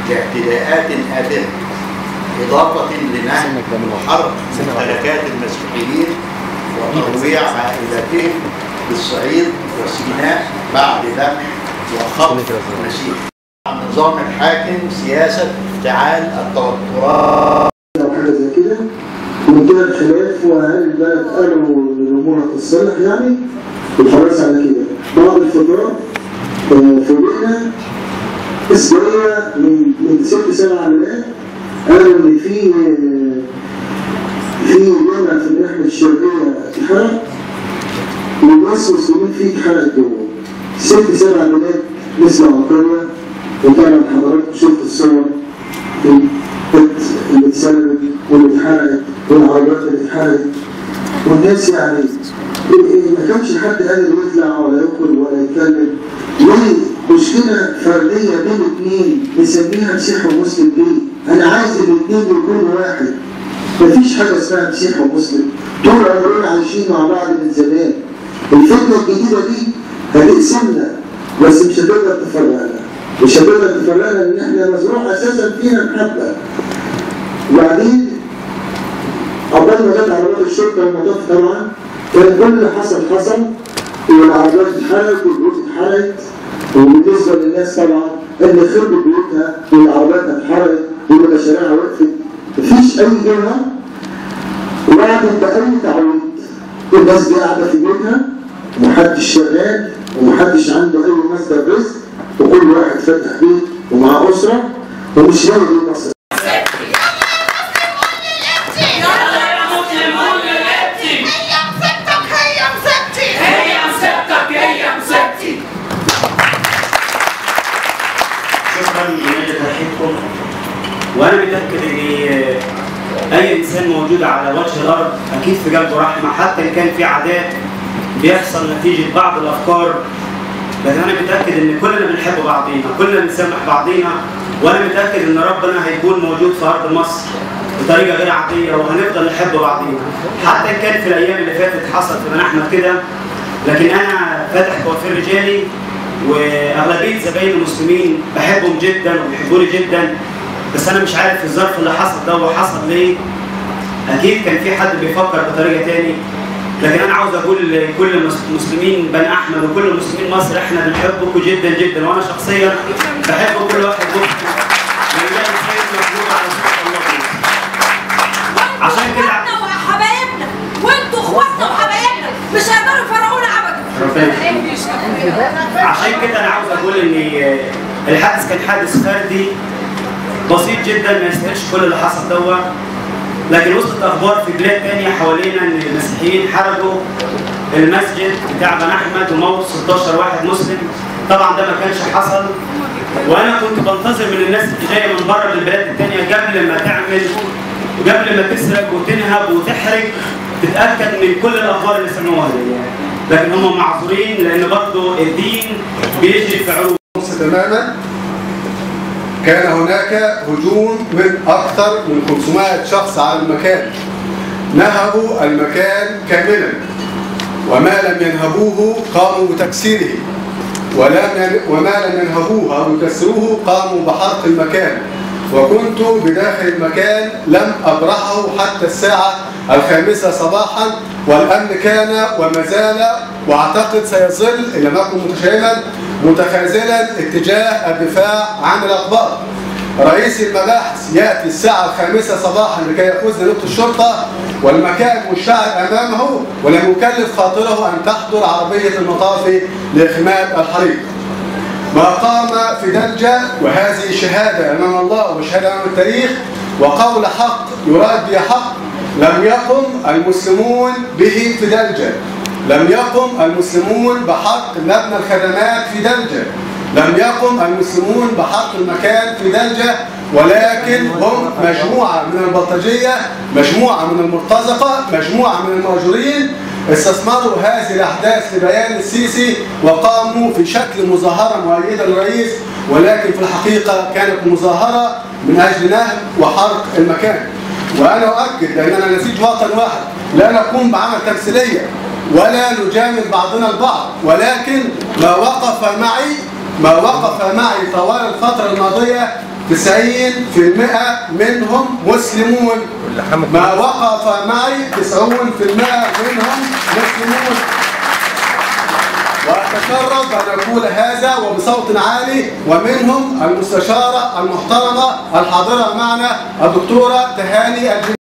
لاعتداءات آثمة إضافة لنهب وحرق ممتلكات المسيحيين وترويع عائلاتهم بالصعيد وسيناء بعد ذبح وخطف المسيح النظام الحاكم سياسة افتعال التوترات او حاجه زي كده ومنتهى الخلاف وهل البلد قالوا الامور هتتصلح يعني والحرص على كده بعض الفترات آه، فوجئنا اسبوعيه من من ست سبع عمليات قالوا ان في آه، في جامع في الناحيه الشرقيه اتحرق والناس مسلمين فيه اتحرق جوه ست سبع عمليات نسبة عقارية وطبعا حضراتكم شفتوا الصور البيت اللي اتسرقت واللي اتحرقت والعربيات اللي اتحرقت والناس يعني ال- ال- ما كانش حد قادر يطلع ولا يخرج ولا يتكلم ليه مشكلة فردية بين اتنين نسميها مسيح ومسلم ليه؟ أنا عايز الاتنين يكونوا واحد مفيش حاجة اسمها مسيح ومسلم طول عمرنا عايشين مع بعض من زمان الفكرة الجديدة دي هتقسمنا بس مش هتقدر تفرقنا مش هتقدر تفرقنا ان احنا مزروع اساسا فينا محبة وبعدين عقبال ما جت عربيات الشرطة والمطاف طبعا كان كل اللي حصل حصل والعربيات اتحرقت والبيوت اتحرقت وبالنسبة للناس طبعا اللي خربوا بيوتها والعربيات اتحرقت واللي مشاريعها وقفت مفيش أي جهة وقعدت بأي تعويض الناس دي قاعدة في بيوتها ومحدش شغال ومحدش عنده أي مصدر رزق وكل واحد فاتح بيت ومعاه أسرة ومش لاقي ليه مصر شكرا لمجد ترحيبكم وانا متاكد ان اي انسان موجود على وجه الارض اكيد في قلبه رحمه حتى ان كان في عادات بيحصل نتيجه بعض الافكار لكن انا متاكد ان كلنا بنحب بعضينا كلنا بنسامح بعضينا وانا متاكد ان ربنا هيكون موجود في ارض مصر بطريقه غير عاديه وهنفضل نحب بعضينا حتى ان كان في الايام اللي فاتت حصل في بني احمد كده لكن انا فاتح كوافير رجالي واغلبيه زباين المسلمين بحبهم جدا وبيحبوني جدا بس انا مش عارف الظرف اللي حصل ده هو حصل ليه اكيد كان في حد بيفكر بطريقه تاني لكن انا عاوز اقول لكل المسلمين بني احمد وكل مسلمين مصر احنا بنحبكم جدا جدا وانا شخصيا بحب كل واحد منكم لله الخير مطلوب على سبيل الله عشان كده احنا وحبايبنا وانتوا اخواتنا وحبايبنا مش هيقدروا يفرقونا ابدا ربنا عشان كده انا عاوز اقول ان الحادث كان حادث فردي بسيط جدا ما يستاهلش كل اللي حصل دوت لكن وصلت اخبار في بلاد تانية حوالينا ان المسيحيين حرقوا المسجد بتاع بن احمد وموت 16 واحد مسلم طبعا ده ما كانش حصل وانا كنت بنتظر من الناس اللي جايه من بره من البلاد التانية قبل ما تعمل قبل ما تسرق وتنهب وتحرق تتاكد من كل الاخبار اللي سمعوها دي لكن هم معذورين لان برضه الدين بيجري في عروق تماما كان هناك هجوم من أكثر من 500 شخص على المكان نهبوا المكان كاملا وما لم ينهبوه قاموا بتكسيره ولم ين- وما لم ينهبوه أو يكسروه قاموا بحرق المكان وكنت بداخل المكان لم أبرحه حتى الساعة الخامسة صباحا والأمن كان وما زال وأعتقد سيظل إن لم أكن متشائما متخاذلا اتجاه الدفاع عن الأقباط رئيس المباحث يأتي الساعة الخامسة صباحا لكي يأخذ نقطة الشرطة والمكان مشتعل أمامه ولم يكلف خاطره أن تحضر عربية المطافي لإخماد الحريق ما قام في دلجة وهذه شهادة أمام الله وشهادة أمام التاريخ وقول حق يراد به حق لم يقم المسلمون به في دلجة لم يقم المسلمون بحق مبنى الخدمات في دلجة لم يقم المسلمون بحق المكان في دلجة ولكن هم مجموعة من البلطجية مجموعة من المرتزقة مجموعة من المأجورين استثمروا هذه الأحداث لبيان السيسي وقاموا في شكل مظاهرة مؤيدة للرئيس ولكن في الحقيقة كانت مظاهرة من أجل نهب وحرق المكان وأنا أؤكد أننا نسيج وطن واحد لا نقوم بعمل تمثيلية ولا نجامل بعضنا البعض ولكن ما وقف معي ما وقف معي طوال الفترة الماضية منهم مسلمون ما وقف معي 90% منهم مسلمون وأتشرف أن أقول هذا وبصوت عالي ومنهم المستشارة المحترمة الحاضرة معنا الدكتورة تهاني الجن